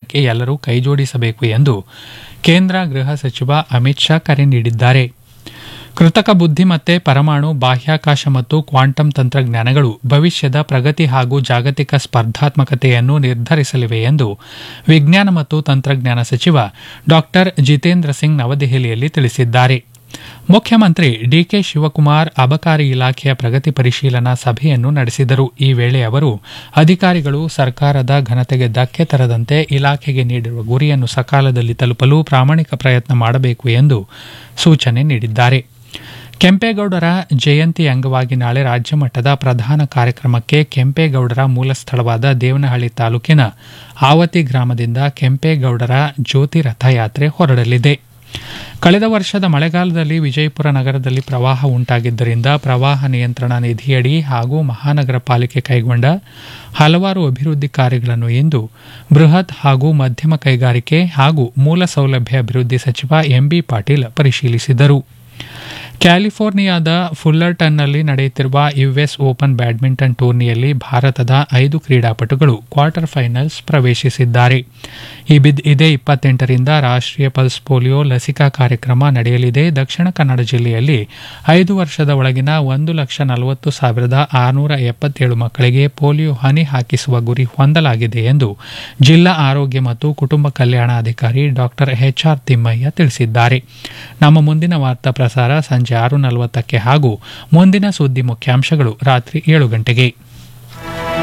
ನಿರ್ವಹಣೆಗೆ ಎಲ್ಲರೂ ಕೈಜೋಡಿಸಬೇಕು ಎಂದು ಕೇಂದ್ರ ಗೃಹ ಸಚಿವ ಅಮಿತ್ ಶಾ ಕರೆ ನೀಡಿದ್ದಾರೆ ಕೃತಕ ಬುದ್ಧಿಮತ್ತೆ ಪರಮಾಣು ಬಾಹ್ಯಾಕಾಶ ಮತ್ತು ಕ್ವಾಂಟಮ್ ತಂತ್ರಜ್ಞಾನಗಳು ಭವಿಷ್ಯದ ಪ್ರಗತಿ ಹಾಗೂ ಜಾಗತಿಕ ಸ್ಪರ್ಧಾತ್ಮಕತೆಯನ್ನು ನಿರ್ಧರಿಸಲಿವೆ ಎಂದು ವಿಜ್ಞಾನ ಮತ್ತು ತಂತ್ರಜ್ಞಾನ ಸಚಿವ ಡಾ ಜಿತೇಂದ್ರ ಸಿಂಗ್ ನವದೆಹಲಿಯಲ್ಲಿ ತಿಳಿಸಿದ್ದಾರೆ ಮುಖ್ಯಮಂತ್ರಿ ಡಿಕೆ ಶಿವಕುಮಾರ್ ಅಬಕಾರಿ ಇಲಾಖೆಯ ಪ್ರಗತಿ ಪರಿಶೀಲನಾ ಸಭೆಯನ್ನು ನಡೆಸಿದರು ಈ ವೇಳೆ ಅವರು ಅಧಿಕಾರಿಗಳು ಸರ್ಕಾರದ ಘನತೆಗೆ ಧಕ್ಕೆ ತರದಂತೆ ಇಲಾಖೆಗೆ ನೀಡಿರುವ ಗುರಿಯನ್ನು ಸಕಾಲದಲ್ಲಿ ತಲುಪಲು ಪ್ರಾಮಾಣಿಕ ಪ್ರಯತ್ನ ಮಾಡಬೇಕು ಎಂದು ಸೂಚನೆ ನೀಡಿದ್ದಾರೆ ಕೆಂಪೇಗೌಡರ ಜಯಂತಿ ಅಂಗವಾಗಿ ನಾಳೆ ರಾಜ್ಯ ಮಟ್ಟದ ಪ್ರಧಾನ ಕಾರ್ಯಕ್ರಮಕ್ಕೆ ಕೆಂಪೇಗೌಡರ ಮೂಲ ಸ್ಥಳವಾದ ದೇವನಹಳ್ಳಿ ತಾಲೂಕಿನ ಆವತಿ ಗ್ರಾಮದಿಂದ ಕೆಂಪೇಗೌಡರ ಜ್ಯೋತಿ ರಥಯಾತ್ರೆ ಹೊರಡಲಿದೆ ಕಳೆದ ವರ್ಷದ ಮಳೆಗಾಲದಲ್ಲಿ ವಿಜಯಪುರ ನಗರದಲ್ಲಿ ಪ್ರವಾಹ ಉಂಟಾಗಿದ್ದರಿಂದ ಪ್ರವಾಹ ನಿಯಂತ್ರಣ ನಿಧಿಯಡಿ ಹಾಗೂ ಮಹಾನಗರ ಪಾಲಿಕೆ ಕೈಗೊಂಡ ಹಲವಾರು ಅಭಿವೃದ್ಧಿ ಕಾರ್ಯಗಳನ್ನು ಇಂದು ಬೃಹತ್ ಹಾಗೂ ಮಧ್ಯಮ ಕೈಗಾರಿಕೆ ಹಾಗೂ ಮೂಲ ಸೌಲಭ್ಯ ಅಭಿವೃದ್ಧಿ ಸಚಿವ ಎಂಬಿ ಪಾಟೀಲ್ ಪರಿಶೀಲಿಸಿದರು ಕ್ಯಾಲಿಫೋರ್ನಿಯಾದ ಫುಲ್ಲರ್ಟನ್ನಲ್ಲಿ ನಡೆಯುತ್ತಿರುವ ಯುಎಸ್ ಓಪನ್ ಬ್ಯಾಡ್ಮಿಂಟನ್ ಟೂರ್ನಿಯಲ್ಲಿ ಭಾರತದ ಐದು ಕ್ರೀಡಾಪಟುಗಳು ಕ್ವಾರ್ಟರ್ ಫೈನಲ್ಸ್ ಪ್ರವೇಶಿಸಿದ್ದಾರೆ ಇದೇ ಇಪ್ಪತ್ತೆಂಟರಿಂದ ರಾಷ್ಟ್ರೀಯ ಪಲ್ಸ್ ಪೋಲಿಯೋ ಲಸಿಕಾ ಕಾರ್ಯಕ್ರಮ ನಡೆಯಲಿದೆ ದಕ್ಷಿಣ ಕನ್ನಡ ಜಿಲ್ಲೆಯಲ್ಲಿ ಐದು ವರ್ಷದ ಒಳಗಿನ ಒಂದು ಲಕ್ಷ ನಲವತ್ತು ಸಾವಿರದ ಆರುನೂರ ಎಪ್ಪತ್ತೇಳು ಮಕ್ಕಳಿಗೆ ಪೋಲಿಯೋ ಹನಿ ಹಾಕಿಸುವ ಗುರಿ ಹೊಂದಲಾಗಿದೆ ಎಂದು ಜಿಲ್ಲಾ ಆರೋಗ್ಯ ಮತ್ತು ಕುಟುಂಬ ಕಲ್ಯಾಣಾಧಿಕಾರಿ ಡಾಕ್ಟರ್ ಎಚ್ ಆರ್ ತಿಮ್ಮಯ್ಯ ತಿಳಿಸಿದ್ದಾರೆ ನಮ್ಮ ಮುಂದಿನ ವಾರ್ತಾ ಪ್ರಸಾರ ಸಂಜೆ ಆರು ನಲವತ್ತಕ್ಕೆ ಹಾಗೂ ಮುಂದಿನ ಸುದ್ದಿ ಮುಖ್ಯಾಂಶಗಳು ರಾತ್ರಿ ಏಳು ಗಂಟೆಗೆ